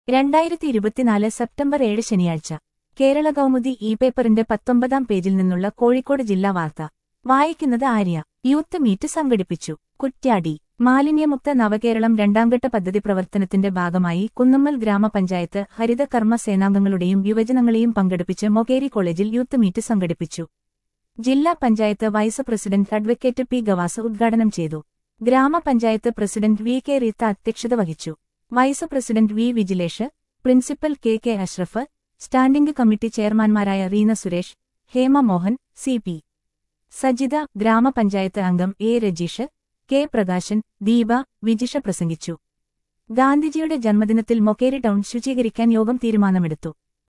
രണ്ടായിരത്തി ഇരുപത്തിനാല് സെപ്റ്റംബർ ഏഴ് ശനിയാഴ്ച കേരള കൗമുദി ഇ പേപ്പറിന്റെ പത്തൊമ്പതാം പേജിൽ നിന്നുള്ള കോഴിക്കോട് ജില്ലാ വാർത്ത വായിക്കുന്നത് ആര്യ യൂത്ത് മീറ്റ് സംഘടിപ്പിച്ചു കുറ്റ്യാടി മാലിന്യമുക്ത നവകേരളം രണ്ടാംഘട്ട പദ്ധതി പ്രവർത്തനത്തിന്റെ ഭാഗമായി കുന്നമ്മൽ ഗ്രാമപഞ്ചായത്ത് ഹരിത കർമ്മ സേനാംഗങ്ങളുടെയും യുവജനങ്ങളെയും പങ്കെടുപ്പിച്ച് മൊകേരി കോളേജിൽ യൂത്ത് മീറ്റ് സംഘടിപ്പിച്ചു ജില്ലാ panchayat vice president advocate P Gavas ഉദ്ഘാടനം ചെയ്തു ഗ്രാമപഞ്ചായത്ത് പ്രസിഡന്റ് വി കെ റീത്ത അധ്യക്ഷത വഹിച്ചു vice president V Vijilesh principal K K Ashraf standing committee ചെയർമാൻമാരായ റീന സുരേഷ് ഹേമ മോഹൻ സി പി സജിത ഗ്രാമപഞ്ചായത്ത് അംഗം എ രജീഷ് കെ പ്രകാശൻ ദീപ വിജിഷ പ്രസംഗിച്ചു ഗാന്ധിജിയുടെ ജന്മദിനത്തിൽ മൊക്കേരി ടൗൺ ശുചീകരിക്കാൻ യോഗം തീരുമാനമെടുത്തു